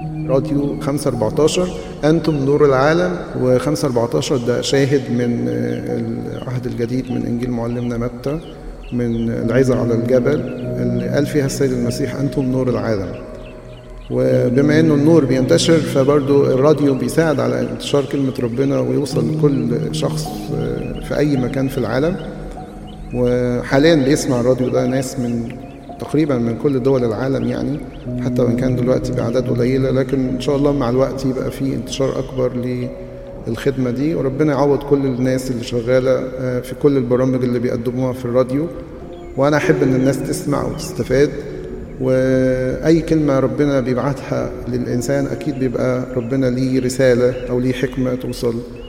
راديو 514 أنتم نور العالم و514 ده شاهد من العهد الجديد من إنجيل معلمنا متى من العزة على الجبل اللي قال فيها السيد المسيح أنتم نور العالم وبما انه النور بينتشر فبرضو الراديو بيساعد على انتشار كلمة ربنا ويوصل لكل شخص في أي مكان في العالم وحاليا بيسمع الراديو ده ناس من تقريبا من كل دول العالم يعني حتى وان كان دلوقتي باعداد قليله لكن ان شاء الله مع الوقت يبقى في انتشار اكبر للخدمه دي وربنا يعوض كل الناس اللي شغاله في كل البرامج اللي بيقدموها في الراديو وانا احب ان الناس تسمع وتستفاد واي كلمه ربنا بيبعتها للانسان اكيد بيبقى ربنا ليه رساله او ليه حكمه توصل